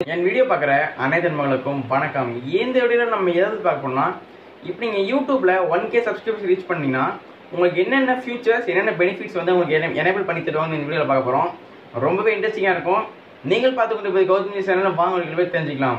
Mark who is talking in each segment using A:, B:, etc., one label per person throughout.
A: என் video பார்க்குற அனைத்து நண்பர்களுக்கும் வணக்கம் இந்த வீடியோவில் நம்ம எதாவது பார்க்கணும்னா இப்போ நீங்கள் யூடியூப்பில் ஒன் கே சப்ஸ்கிரிப்ஷன் ரீச் பண்ணீங்கன்னா உங்களுக்கு என்னென்ன ஃபியூச்சர்ஸ் என்னென்ன பெனிஃபிட்ஸ் வந்து உங்களுக்கு எனேபிள் பண்ணி தருவாங்க இந்த வீடியோவில் பார்க்க போகிறோம் ரொம்பவே இன்ட்ரெஸ்டிங்காக இருக்கும் நீங்கள் பார்த்து கொண்டு போய் கௌதமி சேனலில் வாங்க உங்களுக்கு போய் தெரிஞ்சுக்கலாம்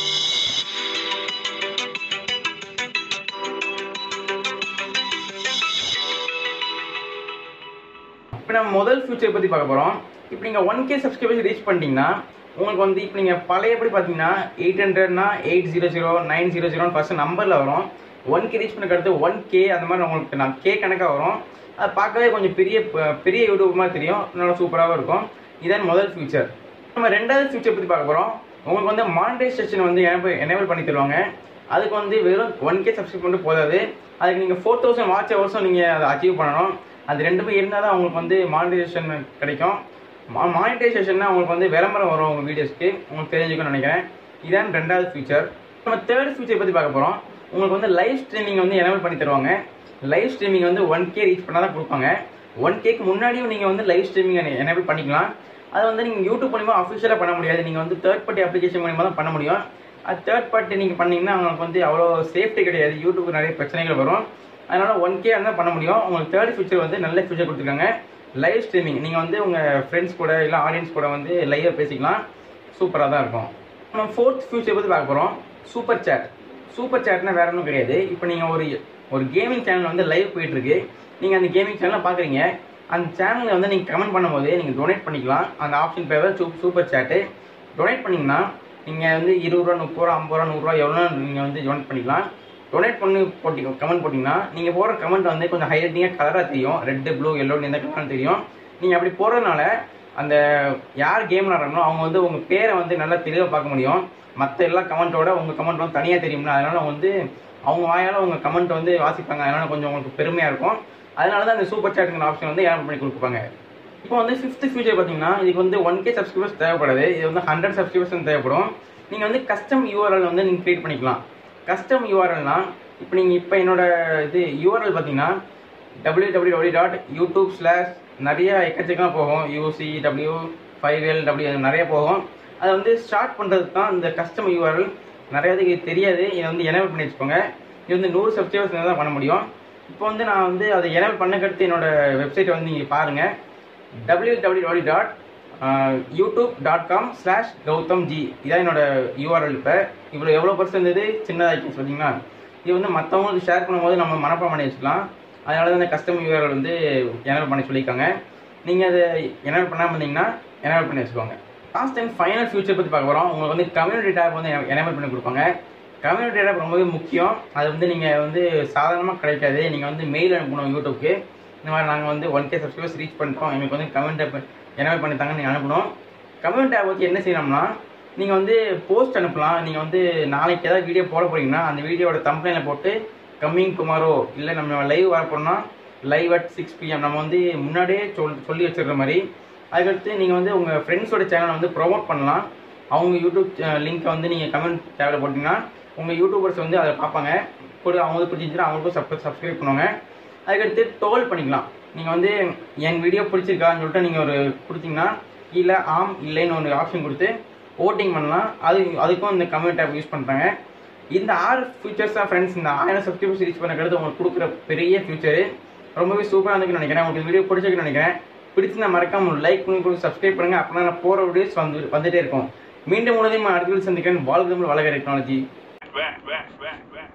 A: இப்போ நம்ம முதல் ஃபியூச்சர் பற்றி பார்க்க போகிறோம் இப்போ நீங்கள் ஒன் கே சப்ஸ்கிரைபர்ஸ் ரீச் பண்ணிட்டீங்கன்னா உங்களுக்கு வந்து இப்போ நீங்கள் பழையபடி பார்த்தீங்கன்னா எயிட் ஹண்ட்ரட்னா eight zero zero nine zero ஜீரோன்னு ஃபஸ்ட்டு நம்பரில் வரும் ஒன் கே ரீச் பண்ண அடுத்து ஒன் கே அந்த மாதிரி உங்களுக்கு நான் கே கணக்காக வரும் அது பார்க்கவே கொஞ்சம் பெரிய பெரிய யூடியூப் மாதிரி தெரியும் நல்லா சூப்பராகவும் இருக்கும் இதான் முதல் ஃபியூச்சர் நம்ம ரெண்டாவது ஃபியூச்சர் பற்றி பார்க்க போகிறோம் உங்களுக்கு வந்து மானிட்டைசேஷன் வந்து எனேபிள் பண்ணி தருவாங்க அதுக்கு வந்து வெறும் ஒன் கே சப்ஸ்கிரைப் மட்டும் போதாது அதுக்கு நீங்கள் ஃபோர் தௌசண்ட் வாட்ச் ஹவர்ஸும் நீங்கள் அதை அச்சீவ் பண்ணணும் அது ரெண்டுமே இருந்தால் தான் உங்களுக்கு வந்து மானிட்டைசேஷன் கிடைக்கும் மானிட்டைசேஷன்னா உங்களுக்கு வந்து விளம்பரம் வரும் உங்கள் வீடியோஸ்க்கு உங்களுக்கு தெரிஞ்சுக்கணும்னு நினைக்கிறேன் இதான் ரெண்டாவது ஃபியூச்சர் நம்ம தேர்ட் ஃபியூச்சர் பற்றி பார்க்க போகிறோம் உங்களுக்கு வந்து லைவ் ஸ்ட்ரீமிங் வந்து எனேபிள் பண்ணி தருவாங்க லைவ் ஸ்ட்ரீமிங் வந்து ஒன் கே ரீச் பண்ணால் தான் கொடுப்பாங்க ஒன் கேக்கு முன்னாடியும் நீங்கள் வந்து லைவ் ஸ்ட்ரீமிங் எனேபிள் பண்ணிக்கலாம் அதை வந்து நீங்கள் யூடியூப் மூலிமா அஃபிஷியலாக பண்ண முடியாது நீங்கள் வந்து தேர்ட் பார்ட்டி அப்ளிகேஷன் மூலிமா தான் பண்ண முடியும் அது தேர்ட் பார்ட்டி நீங்கள் பண்ணீங்கன்னா உங்களுக்கு வந்து அவ்வளோ சேஃப்டி கிடையாது யூடியூப் நிறைய பிரச்சனைகள் வரும் அதனால் ஒன் கே இருந்தால் பண்ண முடியும் உங்களுக்கு தேர்ட் ஃபியூச்சர் வந்து நல்ல ஃபியூச்சர் கொடுத்துருக்காங்க லைவ் ஸ்ட்ரீமிங் நீங்கள் வந்து உங்கள் ஃப்ரெண்ட்ஸ் கூட இல்லை ஆடியன்ஸ் கூட வந்து லைவாக பேசிக்கலாம் சூப்பராக தான் இருக்கும் நம்ம ஃபோர்த் ஃபியூச்சர் பற்றி பார்க்க போகிறோம் சூப்பர் சேட் சூப்பர் சேட்னா வேற ஒன்றும் கிடையாது இப்போ நீங்கள் ஒரு ஒரு கேமிங் சேனல் வந்து லைவ் போயிட்டுருக்கு நீங்கள் அந்த கேமிங் சேனலை பார்க்குறீங்க அந்த சேனலில் வந்து நீங்கள் கமெண்ட் பண்ணும்போது நீங்கள் டொனேட் பண்ணிக்கலாம் அந்த ஆப்ஷன் பேர் தான் சூப்பர் சேட்டு டொனேட் பண்ணிங்கன்னா நீங்கள் வந்து இருபது ரூபா முப்பது ரூபா ஐம்பது ரூபா நூறுரூவா எவ்வளோ நீங்கள் வந்து டொனேட் பண்ணிக்கலாம் டொனேட் பண்ணி போட்டி கமெண்ட் போட்டிங்கன்னா நீங்கள் போடுற கமெண்ட் வந்து கொஞ்சம் ஹைலைட்டிங்காக கலராக தெரியும் ரெட்டு ப்ளூ எல்லோ எந்த கலரும் தெரியும் நீங்கள் அப்படி போடுறதுனால அந்த யார் கேம் விளாட்றாங்களோ அவங்க வந்து உங்கள் பேரை வந்து நல்லா தெளிவாக பார்க்க முடியும் மற்ற எல்லா கமெண்ட்டோட உங்கள் கமெண்ட் வந்து தனியாக தெரியும்ல அதனால் வந்து அவங்க வாயால் உங்கள் கமெண்ட் வந்து வாசிப்பாங்க அதனால் கொஞ்சம் உங்களுக்கு பெருமையாக இருக்கும் அதனால தான் அந்த சூப்பர் சாட்டுங்கிற ஆப்ஷன் வந்து ஏன் பண்ணி கொடுப்பாங்க இப்போ வந்து ஃபிஃப்த் ஃபியூச்சர் பார்த்தீங்கன்னா இதுக்கு வந்து ஒன் கே சப்ஸ்கிரைபர்ஸ் தேவைப்படாது இது வந்து ஹண்ட்ரட் சப்ஸ்கிரைபர்ஸ் தேவைப்படும் நீங்கள் வந்து கஸ்டம் யூஆர்எல் வந்து நீங்கள் க்ரியேட் பண்ணிக்கலாம் கஸ்டம் யூஆர்எல்னா இப்போ நீங்கள் இப்போ என்னோட இது யூஆர்எல் பார்த்தீங்கன்னா W W W dot YouTube slash நிறைய எக்கச்சக்கமாக போகும் UC W five L W நிறைய போகும் அதை வந்து ஸ்டார்ட் பண்ணுறதுக்கு தான் இந்த கஸ்டம் யூஆர்எல் நிறைய இதுக்கு தெரியாது இதை வந்து எனேபிள் பண்ணி வச்சுக்கோங்க இது வந்து நூறு சப்ஸ்கிரைபர்ஸ் தான் பண்ண முடியும் இப்போ வந்து நான் வந்து அதை எனேபிள் பண்ணக்கடுத்து என்னோட வெப்சைட்டை வந்து நீங்கள் பாருங்கள் W W W dot YouTube dot com slash Gautham ji இதான் என்னோட யூஆர்எல் இப்போ இவ்வளோ எவ்வளோ பர்சன்ட் இது சின்னதாக்கி சொல்லிங்களா இது வந்து மற்றவங்களுக்கு ஷேர் பண்ணும்போது நம்ம மனப்பாடம் பண்ணி வச்சுக்கலாம் அதனால தான் இந்த கஸ்டம் யூஆர்எல் வந்து எனேபிள் பண்ணி சொல்லியிருக்காங்க நீங்கள் அதை எனேபிள் பண்ணாமல் இருந்தீங்கன்னா எனேபிள் பண்ணி வச்சுக்கோங்க லாஸ்ட் டைம் ஃபைனல் ஃபியூச்சர் பற்றி பார்க்க போகிறோம் உங்களுக்கு வந்து கம்யூனிட்டி டேப் வந்து எனேபிள் பண்ணி கொடுப்பாங்க கம்யூனிட்டி டேப் ரொம்பவே முக்கியம் அது வந்து நீங்கள் வந்து சாதாரணமாக கிடைக்காது நீங்கள் வந்து மெயில் அனுப்பணும் யூடியூப்க்கு இந்த மாதிரி நாங்கள் வந்து ஒன் கே சப்ஸ்கிரைபர்ஸ் ரீச் பண்ணிட்டோம் எங்களுக்கு வந்து கமெண்ட் டேப் எனேபிள் பண்ணி தாங்க நீங்கள் அனுப்பணும் கமெண்ட் டேப் வச்சு என்ன செய்யணும்னா நீங்கள் வந்து போஸ்ட் அனுப்பலாம் நீங்கள் வந்து நாளைக்கு ஏதாவது வீடியோ போட போகிறீங்கன்னா அந்த வீடியோட தம்ப்ளைனில் போட்டு கம்மிங் டுமாரோ இல்லை நம்ம லைவ் வர போகிறோம்னா லைவ் அட் சிக்ஸ் பிஎம் நம்ம வந்து முன்னாடியே சொல் சொல்லி வச்சிடுற மாதிரி அதுக்கடுத்து நீங்கள் வந்து உங்கள் ஃப்ரெண்ட்ஸோட சேனலை வந்து ப்ரொமோட் பண்ணலாம் அவங்க யூடியூப் லிங்க்கை வந்து நீங்கள் கமெண்ட் டேபில் போட்டிங்கன்னா உங்கள் யூடியூபர்ஸ் வந்து அதை பார்ப்பாங்க கூட அவங்க வந்து பிடிச்சிருந்துச்சுன்னா அவங்களுக்கும் சப் சப்ஸ்கிரைப் பண்ணுவாங்க அதுக்கடுத்து டோல் பண்ணிக்கலாம் நீங்கள் வந்து என் வீடியோ பிடிச்சிருக்கான்னு சொல்லிட்டு நீங்கள் ஒரு கொடுத்தீங்கன்னா கீழே ஆம் இல்லைன்னு ஒரு ஆப்ஷன் கொடுத்து ஓட்டிங் பண்ணலாம் அது அதுக்கும் இந்த கமெண்ட் ஆப் யூஸ் பண்ணுறாங்க இந்த ஆறு ஃபியூச்சர்ஸ் தான் ஃப்ரெண்ட்ஸ் இந்த ஆயிரம் சப்ஸ்கிரைபர்ஸ் ரீச் பண்ண கடுத்து உங்களுக்கு கொடுக்குற பெரிய ஃபியூச்சரு ரொம்பவே சூப்பராக இருந்துக்குன்னு நினைக்கிறேன் உங்களுக்கு வீடியோ பிடிச்சிருக்குன்னு நினைக்கிறேன் பிடிச்சிருந்தா மறக்காம ஒரு லைக் பண்ணி கொடுத்து சப்ஸ்கிரைப் பண்ணுங்கள் அப்போ நான் போகிற வீடியோஸ் வந்து வந்துட்டே இருக்கும் மீண்டும் உணவையும் அடுத்த சந்திக்கிறேன் வாழ்க்கை வளக technology
B: back, back, back, back.